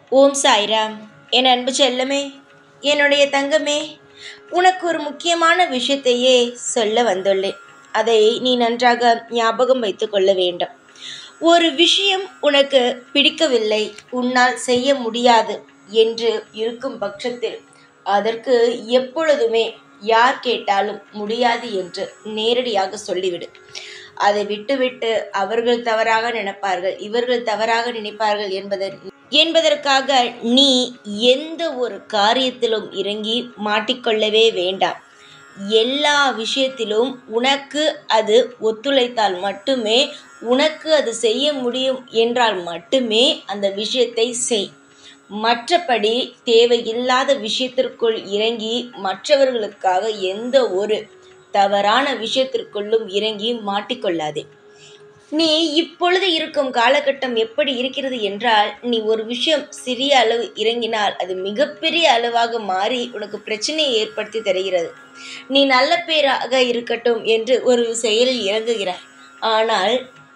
ஓம் சாய்ராம் என் அன்பு செல்லமே என்னுடைய தங்கமே உனக்கு ஒரு முக்கியமான விஷயத்தையே சொல்ல வந்துள்ளேன் அதை நீ நன்றாக ஞாபகம் வைத்துக் கொள்ள வேண்டும் ஒரு விஷயம் உனக்கு பிடிக்கவில்லை உன்னால் செய்ய முடியாது என்று இருக்கும் பட்சத்தில் அதற்கு எப்பொழுதுமே யார் கேட்டாலும் முடியாது என்று நேரடியாக சொல்லிவிடு அதை விட்டுவிட்டு அவர்கள் தவறாக நினைப்பார்கள் இவர்கள் தவறாக நினைப்பார்கள் என்பதை என்பதற்காக நீ எந்த ஒரு காரியத்திலும் இறங்கி மாட்டிக்கொள்ளவே வேண்டாம் எல்லா விஷயத்திலும் உனக்கு அது ஒத்துழைத்தால் மட்டுமே உனக்கு அது செய்ய முடியும் என்றால் மட்டுமே அந்த விஷயத்தை செய் மற்றபடி தேவையில்லாத விஷயத்திற்குள் இறங்கி மற்றவர்களுக்காக எந்த ஒரு தவறான விஷயத்திற்குள்ளும் இறங்கி மாட்டிக்கொள்ளாதே நீ இப்பொழுது இருக்கும் காலகட்டம் எப்படி இருக்கிறது என்றால் நீ ஒரு விஷயம் சிறிய அளவு இறங்கினால் அது மிகப்பெரிய அளவாக மாறி உனக்கு பிரச்சனையை ஏற்படுத்தி தருகிறது நீ நல்ல பேராக இருக்கட்டும் என்று ஒரு செயலில் இறங்குகிறாய் ஆனால்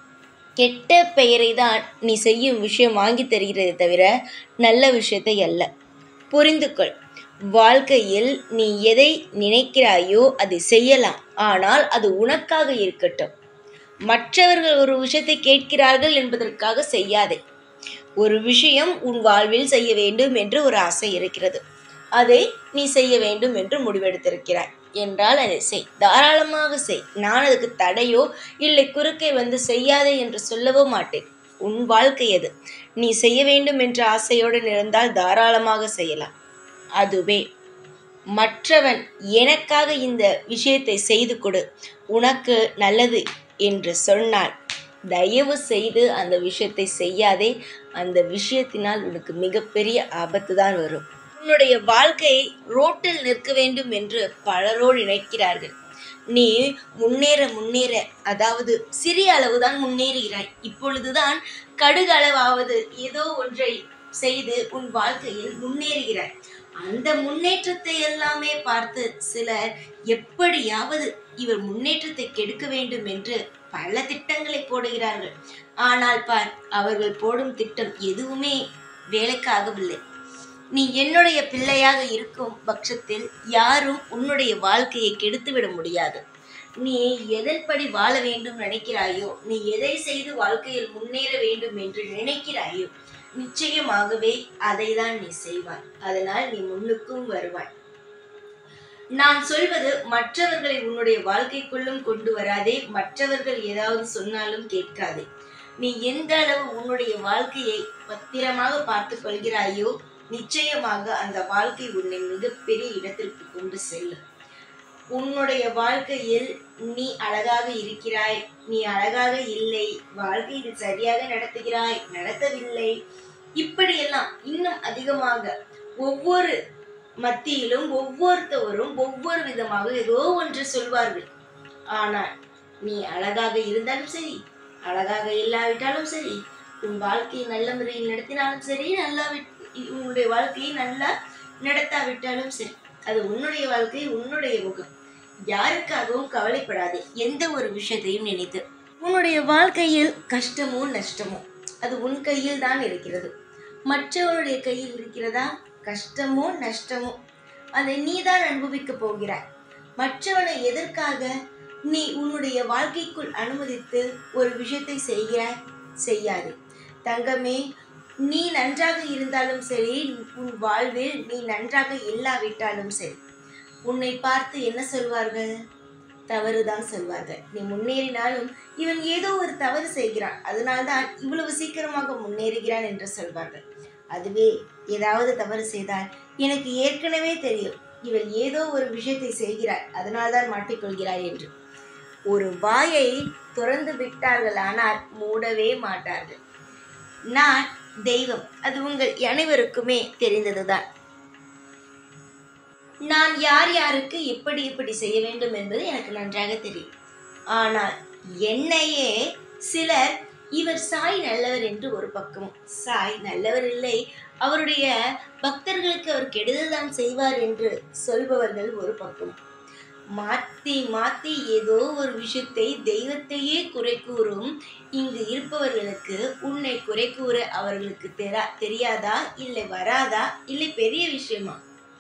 கெட்ட பெயரை தான் நீ செய்யும் விஷயம் வாங்கி தருகிறதே தவிர நல்ல விஷயத்தை அல்ல புரிந்து கொள் வாழ்க்கையில் நீ எதை நினைக்கிறாயோ அதை செய்யலாம் ஆனால் அது உனக்காக இருக்கட்டும் மற்றவர்கள் ஒரு விஷயத்தை கேட்கிறார்கள் என்பதற்காக செய்யாதே ஒரு விஷயம் உன் வாழ்வில் செய்ய வேண்டும் என்று ஒரு ஆசை இருக்கிறது அதை நீ செய்ய வேண்டும் என்று முடிவெடுத்திருக்கிறாய் என்றால் அதை செய் தாராளமாக செய் நான் அதுக்கு தடையோ இல்லை குறுக்கே வந்து செய்யாதே என்று சொல்லவோ மாட்டேன் உன் வாழ்க்கை அது நீ செய்ய வேண்டும் என்ற ஆசையுடன் இருந்தால் தாராளமாக செய்யலாம் அதுவே மற்றவன் எனக்காக இந்த விஷயத்தை செய்து கொடு உனக்கு நல்லது என்று சொன்னால் தயவு செய்து அந்த விஷயத்தை செய்யாதே அந்த விஷயத்தினால் உனக்கு மிகப்பெரிய ஆபத்து தான் வரும் உன்னுடைய வாழ்க்கை ரோட்டில் நிற்க வேண்டும் என்று பலரோடு நினைக்கிறார்கள் நீ முன்னேற முன்னேற அதாவது சிறிய அளவுதான் முன்னேறுகிறாய் இப்பொழுதுதான் கடுகு அளவாவது ஏதோ ஒன்றை செய்து உன் வாழ்க்கையில் முன்னேறுகிறாய் அந்த முன்னேற்றத்தை எல்லாமே பார்த்து சிலர் எப்படியாவது இவர் முன்னேற்றத்தை கெடுக்க வேண்டும் என்று பல திட்டங்களை போடுகிறார்கள் ஆனால் பார் அவர்கள் போடும் திட்டம் எதுவுமே வேலைக்கு ஆகவில்லை நீ என்னுடைய பிள்ளையாக இருக்கும் பட்சத்தில் யாரும் உன்னுடைய வாழ்க்கையை கெடுத்துவிட முடியாது நீ எதன்படி வாழ வேண்டும் நினைக்கிறாயோ நீ எதை செய்து வாழ்க்கையில் முன்னேற வேண்டும் என்று நினைக்கிறாயோ நிச்சயமாகவே அதை தான் நீ செய்வாய் அதனால் நீ முன்னுக்கும் வருவாய் நான் சொல்வது மற்றவர்களை உன்னுடைய வாழ்க்கைக்குள்ளும் கொண்டு வராதே மற்றவர்கள் ஏதாவது சொன்னாலும் கேட்காதே நீ எந்த அளவு உன்னுடைய வாழ்க்கையை பத்திரமாக பார்த்து கொள்கிறாயோ நிச்சயமாக அந்த வாழ்க்கை உன்னை மிகப்பெரிய இடத்திற்கு கொண்டு செல்லும் உன்னுடைய வாழ்க்கையில் நீ அழகாக இருக்கிறாய் நீ அழகாக இல்லை வாழ்க்கையில் சரியாக நடத்துகிறாய் நடத்தவில்லை இப்படியெல்லாம் இன்னும் அதிகமாக ஒவ்வொரு மத்தியிலும் ஒவ்வொருத்தவரும் ஒவ்வொரு விதமாக ஏதோ ஒன்று சொல்வார்கள் ஆனால் நீ அழகாக இருந்தாலும் சரி அழகாக இல்லாவிட்டாலும் சரி உன் வாழ்க்கையை நல்ல முறையில் நடத்தினாலும் சரி நல்லா உன்னுடைய வாழ்க்கையை நல்லா நடத்தாவிட்டாலும் சரி அது உன்னுடைய வாழ்க்கை உன்னுடைய முகம் யாருக்காகவும் கவலைப்படாதே எந்த ஒரு விஷயத்தையும் நினைத்து உன்னுடைய வாழ்க்கையில் கஷ்டமோ நஷ்டமோ அது உன் கையில் தான் இருக்கிறது மற்றவருடைய கையில் இருக்கிறதா கஷ்டமோ நஷ்டமோ அதை நீ தான் அனுபவிக்க போகிறாய் மற்றவனை எதற்காக நீ உன்னுடைய வாழ்க்கைக்குள் அனுமதித்து ஒரு விஷயத்தை செய்கிறாய் செய்யாது தங்கமே நீ நன்றாக இருந்தாலும் சரி உன் வாழ்வில் நீ நன்றாக இல்லாவிட்டாலும் சரி உன்னை பார்த்து என்ன சொல்வார்கள் தவறுதான் சொல்வார்கள் நீ முன்னேறினாலும் இவன் ஏதோ ஒரு தவறு செய்கிறான் அதனால்தான் இவ்வளவு சீக்கிரமாக முன்னேறுகிறான் என்று சொல்வார்கள் அதுவே ஏதாவது தவறு செய்தால் எனக்கு ஏற்கனவே தெரியும் இவள் ஏதோ ஒரு விஷயத்தை செய்கிறாள் அதனால்தான் மாட்டிக்கொள்கிறாய் என்று ஒரு வாயை திறந்து விட்டார்கள் ஆனால் மூடவே மாட்டார்கள் நான் தெய்வம் அது உங்கள் அனைவருக்குமே தெரிந்ததுதான் நான் யார் யாருக்கு எப்படி எப்படி செய்ய வேண்டும் என்பது எனக்கு நன்றாக தெரியும் ஆனால் என்னையே சிலர் இவர் சாய் நல்லவர் என்று ஒரு பக்கம் சாய் நல்லவர் இல்லை அவருடைய பக்தர்களுக்கு அவர் கெடுதல் தான் செய்வார் என்று சொல்பவர்கள் ஒரு பக்கம் மாற்றி மாற்றி ஏதோ ஒரு விஷயத்தை தெய்வத்தையே குறை கூறும் இங்கு இருப்பவர்களுக்கு உன்னை குறை கூற அவர்களுக்கு தெரா தெரியாதா இல்லை வராதா இல்லை பெரிய விஷயமா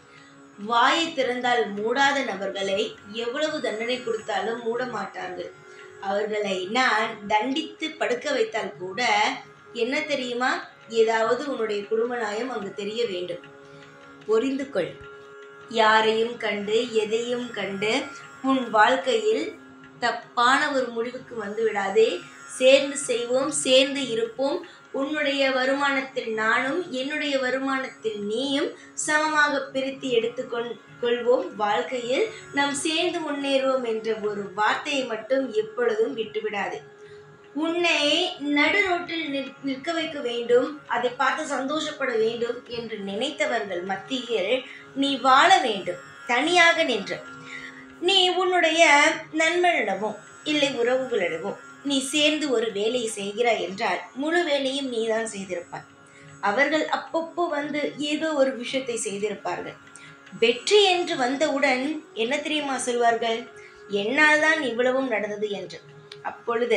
வாயை திறந்தால் மூடாத நபர்களை எவ்வளவு தண்டனை கொடுத்தாலும் மூட மாட்டார்கள் அவர்களை நான் தண்டித்து படுக்க வைத்தால் கூட என்ன தெரியுமா ஏதாவது உன்னுடைய குடும்ப நியாயம் அங்கு தெரிய வேண்டும் புரிந்து கொள் யாரையும் கண்டு எதையும் கண்டு உன் வாழ்க்கையில் தப்பான ஒரு முடிவுக்கு வந்து விடாதே சேர்ந்து செய்வோம் சேர்ந்து இருப்போம் உன்னுடைய வருமானத்தில் நானும் என்னுடைய வருமானத்தில் நீயும் சமமாக பிரித்து எடுத்துக்கொள் கொள்வோம் வாழ்க்கையில் நாம் சேர்ந்து முன்னேறுவோம் என்ற ஒரு வார்த்தையை மட்டும் எப்பொழுதும் விட்டுவிடாது உன்னை நடு ரோட்டில் நிற்- நிற்க வைக்க வேண்டும் அதை பார்த்து சந்தோஷப்பட வேண்டும் என்று நினைத்தவர்கள் மத்தியில் நீ வாழ வேண்டும் தனியாக நின்று நீ உன்னுடைய நண்பனிடமோ இல்லை உறவுகளிடமோ நீ சேர்ந்து ஒரு வேலையை செய்கிறாய் என்றால் முழு வேலையும் நீதான் செய்திருப்பாய் அவர்கள் அப்பப்போ வந்து ஏதோ ஒரு விஷயத்தை செய்திருப்பார்கள் வெற்றி என்று வந்தவுடன் என்ன தெரியுமா சொல்வார்கள் என்னால் தான் இவ்வளவும் நடந்தது என்று அப்பொழுது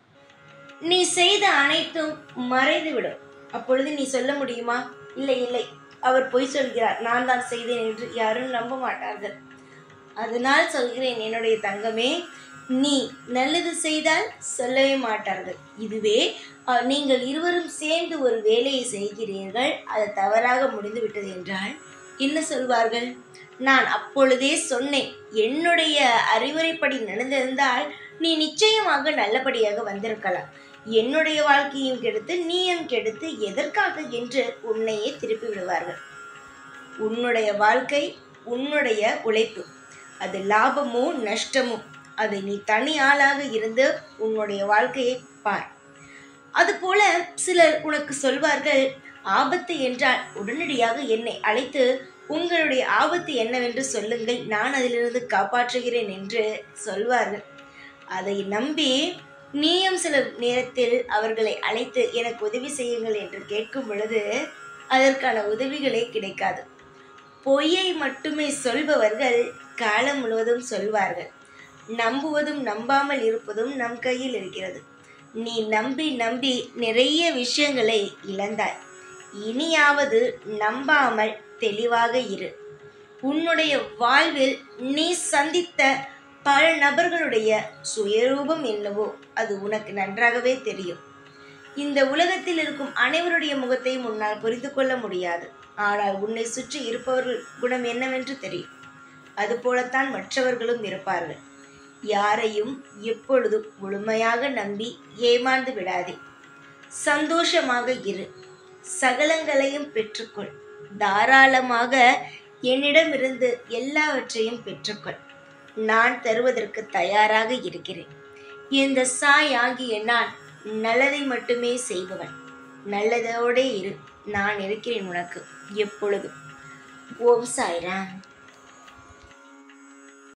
நீ செய்த அனைத்தும் மறைந்துவிடும் அப்பொழுது நீ சொல்ல முடியுமா இல்லை இல்லை அவர் பொய் சொல்கிறார் நான் தான் செய்தேன் என்று யாரும் நம்ப மாட்டார்கள் அதனால் சொல்கிறேன் என்னுடைய தங்கமே நீ நல்லது செய்தால் சொல்லவே மாட்டார்கள் இதுவே அஹ், நீங்கள் இருவரும் சேர்ந்து ஒரு வேலையை செய்கிறீர்கள் அது தவறாக முடிந்து விட்டது என்றால் என்ன சொல்வார்கள் நான் அப்பொழுதே சொன்னேன் என்னுடைய அறிவுரைப்படி நடந்திருந்தால் நீ நிச்சயமாக நல்லபடியாக வந்திருக்கலாம் என்னுடைய வாழ்க்கையும் கெடுத்து நீயும் கெடுத்து எதற்காக என்று உன்னையே திருப்பி விடுவார்கள் உன்னுடைய வாழ்க்கை உன்னுடைய உழைப்பு அது லாபமோ நஷ்டமோ அது நீ தனி ஆளாக இருந்து உன்னுடைய வாழ்க்கையை பார் அதுபோல சிலர் உனக்கு சொல்வார்கள் ஆபத்து என்றால் உடனடியாக என்னை அழைத்து உங்களுடைய ஆபத்து என்னவென்று சொல்லுங்கள் நான் அதிலிருந்து காப்பாற்றுகிறேன் என்று சொல்வார்கள் அதை நம்பி நீயும் சில நேரத்தில் அவர்களை அழைத்து எனக்கு உதவி செய்யுங்கள் என்று கேட்கும் பொழுது அதற்கான உதவிகளே கிடைக்காது பொய்யை மட்டுமே சொல்பவர்கள் காலம் முழுவதும் சொல்வார்கள் நம்புவதும் நம்பாமல் இருப்பதும் நம் கையில் இருக்கிறது நீ நம்பி நம்பி நிறைய விஷயங்களை இழந்தாய் இனியாவது நம்பாமல் தெளிவாக இரு உன்னுடைய வாழ்வில் நீ சந்தித்த பல நபர்களுடைய சுயரூபம் என்னவோ அது உனக்கு நன்றாகவே தெரியும் இந்த உலகத்தில் இருக்கும் அனைவருடைய முகத்தையும் உன்னால் புரிந்து கொள்ள முடியாது ஆனால் உன்னை சுற்றி இருப்பவர்கள் குணம் என்னவென்று தெரியும் அதுபோலத்தான் மற்றவர்களும் இருப்பார்கள் யாரையும் எப்பொழுதும் முழுமையாக நம்பி ஏமாந்து விடாதே சந்தோஷமாக இரு சகலங்களையும் பெற்றுக்கொள் தாராளமாக என்னிடமிருந்து எல்லாவற்றையும் பெற்றுக்கொள் நான் தருவதற்கு தயாராக இருக்கிறேன் இந்த சாய் ஆகிய நான் நல்லதை மட்டுமே செய்பவன் நல்லதோடே இரு நான் இருக்கிறேன் உனக்கு எப்பொழுதும் ஓம் சாய்ராம்